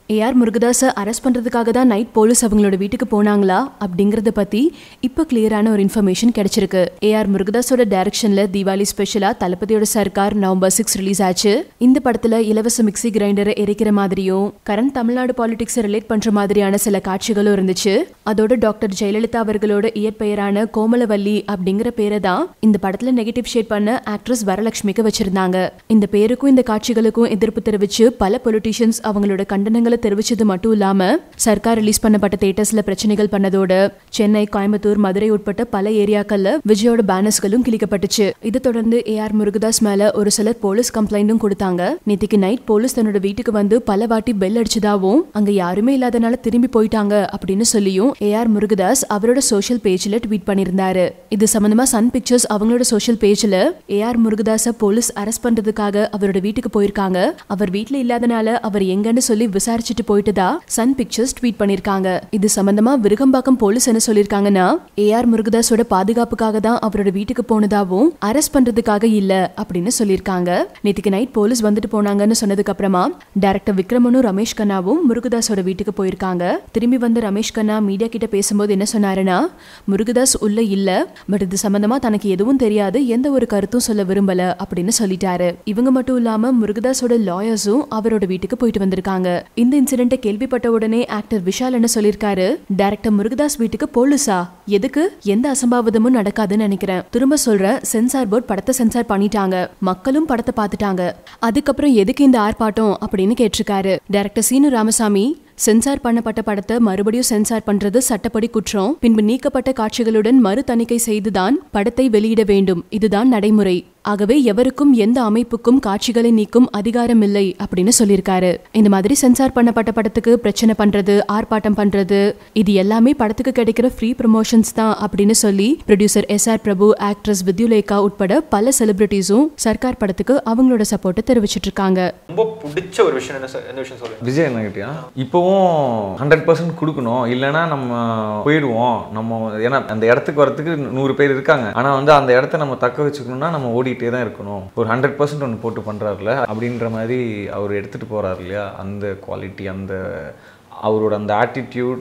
AR முருகதாஸை arrest பண்றதுக்காக தான் night police அவங்களோட வீட்டுக்கு போனாங்களா அப்படிங்கறத பத்தி இப்போ கிளியரான ஒரு இன்ஃபர்மேஷன் கிடைச்சிருக்கு ஏஆர் முருகதாஸோட டைரக்ஷன்ல தீபாவளி ஸ்பெஷலா தளபதியோட சர்க்கார் நவம்பர் சிக்ஸ் ரிலீஸ் ஆச்சு இந்த படத்துல இலவச மிக்ஸி கிரைண்டரை எரிக்கிற மாதிரியும் கரண்ட் தமிழ்நாடு பாலிடிக்ஸை ரிலேட் பண்ற மாதிரியான சில காட்சிகளும் இருந்துச்சு அதோட டாக்டர் ஜெயலலிதா அவர்களோட இயற்பெயரான கோமலவல்லி அப்படிங்கிற பேரை தான் இந்த படத்துல நெகட்டிவ் ஷேட் பண்ண ஆக்ட்ரஸ் வரலட்சுமிக்கு வச்சிருந்தாங்க இந்த பேருக்கும் இந்த காட்சிகளுக்கும் எதிர்ப்பு தெரிவிச்சு பல பொலிட்டீஷியன்ஸ் அவங்களோட கண்டனங்களை தெரிவிச்சது மட்டும் இல்லாம சர்க்கார் ரிலீஸ் பண்ணப்பட்ட தேட்டர்ஸ்ல பிரச்சனைகள் பண்ணதோட சென்னை கோயம்புத்தூர் மதுரை உட்பட்ட பல ஏரியாக்கள்ல விஜயோட பேனர்ஸ்களும் கிழிக்கப்பட்டுச்சு இதை தொடர்ந்து ஏஆர் முருகதாஸ் மேல ஒரு சிலர் போலீஸ் கம்ப்ளைண்டும் கொடுத்தாங்க நேத்திக்கு நைட் போலீஸ் தன்னோட வீட்டுக்கு வந்து பல வாட்டி பெல் அடிச்சதாவும் அங்க யாருமே இல்லாதனால திரும்பி போயிட்டாங்க அப்படின்னு சொல்லியும் ஏஆர் முருகதாஸ் அவரோட சோஷியல் பேஜ்ல ட்வீட் பண்ணியிருந்தாரு இது சம்பந்தமா சன் பிக்சர்ஸ் அவங்களோட சோஷியல் பேஜ்ல ஏஆர் முருகதாஸ போலீஸ் அரெஸ்ட் பண்றதுக்காக அவரோட வீட்டுக்கு போயிருக்காங்க அவர் வீட்ல இல்லாதனால அவர் எங்கன்னு சொல்லி விசாரிச்சுட்டு போயிட்டதா சன் பிக்சர்ஸ் ட்வீட் பண்ணிருக்காங்க இது சம்பந்தமா விருகம்பாக்கம் போலீஸ் என்ன சொல்லிருக்காங்கன்னா ஏஆர் முருகதாஸோட பாதுகாப்புக்காக தான் அவரோட வீட்டுக்கு போனதாவும் அரெஸ்ட் பண்றதுக்காக இல்ல அப்படின்னு சொல்லிருக்காங்க நேத்துக்கு நைட் போலீஸ் வந்துட்டு போனாங்கன்னு சொன்னதுக்கு அப்புறமா டைரக்டர் விக்ரமனும் ரமேஷ் கண்ணாவும் முருகதாஸோட வீட்டுக்கு போயிருக்காங்க திரும்பி வந்து ரமேஷ் கண்ணா மீடியா கிட்ட பேசும்போது என்ன சொன்னாருன்னா முருகதாஸ் உள்ள இல்ல பட் இது சம்பந்தமா தனக்கு எதுவும் தெரியாது எந்த ஒரு கருத்தும் சொல்ல விரும்பல அப்படின்னு சொல்லிட்டாரு இவங்க மட்டும் இல்லாம முருகதாஸோட லாயர்ஸும் அவரோட வீட்டுக்கு போயிட்டு வந்திருக்காங்க இந்த இன்சிடென்ட்டை கேள்விப்பட்ட உடனே ஆக்டர் விஷால் என்ன சொல்லிருக்காரு டைரக்டர் முருகதாஸ் வீட்டுக்கு போலீஸா எதுக்கு எந்த அசம்பாவிதமும் நடக்காதுன்னு நினைக்கிறேன் திரும்ப சொல்றேன் சென்சார் போர்ட் படத்தை சென்சார் பண்ணிட்டாங்க மக்களும் படத்தை பார்த்துட்டாங்க அதுக்கப்புறம் எதுக்கு இந்த ஆர்ப்பாட்டம் அப்படின்னு கேட்டிருக்காரு டைரக்டர் சீனு ராமசாமி சென்சார் பண்ணப்பட்ட படத்தை மறுபடியும் சென்சார் பண்றது சட்டப்படி குற்றம் பின்பு நீக்கப்பட்ட காட்சிகளுடன் மறு தணிக்கை செய்துதான் படத்தை வெளியிட வேண்டும் இதுதான் நடைமுறை ஆகவே எவருக்கும் எந்த அமைப்புக்கும் காட்சிகளை நீக்கும் அதிகாரம் இல்லை அப்படின்னு சொல்லியிருக்காரு இந்த மாதிரி சென்சார் பண்ணப்பட்ட படத்துக்கு பிரச்சனை பண்றது ஆர்ப்பாட்டம் பண்றது இது எல்லாமே படத்துக்கு கிடைக்கிற ஃப்ரீ ப்ரமோஷன்ஸ் தான் அப்படின்னு சொல்லி producer S R Prabhu actress Vidyullekha உட்பட பல செலிபிரிட்டிஸும் சர்க்கார் படத்துக்கு அவங்களோட சப்போர்ட்டை தெரிவிச்சிட்டு இருக்காங்க ரொம்ப பிடிச்ச ஒரு விஷயம் என்ன சார் எந்த விஷயம் சொல்லுங்க விஜய் அண்ணகிட்டயா இப்போவும் ஹண்ட்ரட் பர்சன்ட் கொடுக்கணும் இல்லைன்னா நம்ம போயிடுவோம் நம்ம ஏன்னா அந்த இடத்துக்கு வரத்துக்கு நூறு பேர் இருக்காங்க ஆனால் வந்து அந்த இடத்த நம்ம தக்க வச்சுக்கணும்னா நம்ம ஓடிட்டே தான் இருக்கணும் ஒரு ஹண்ட்ரட் பர்சன்ட் ஒன்று போட்டு பண்ணுறாருல அப்படின்ற மாதிரி அவர் எடுத்துகிட்டு போகிறாரு இல்லையா அந்த குவாலிட்டி அந்த அவரோட அந்த ஆட்டிடியூட்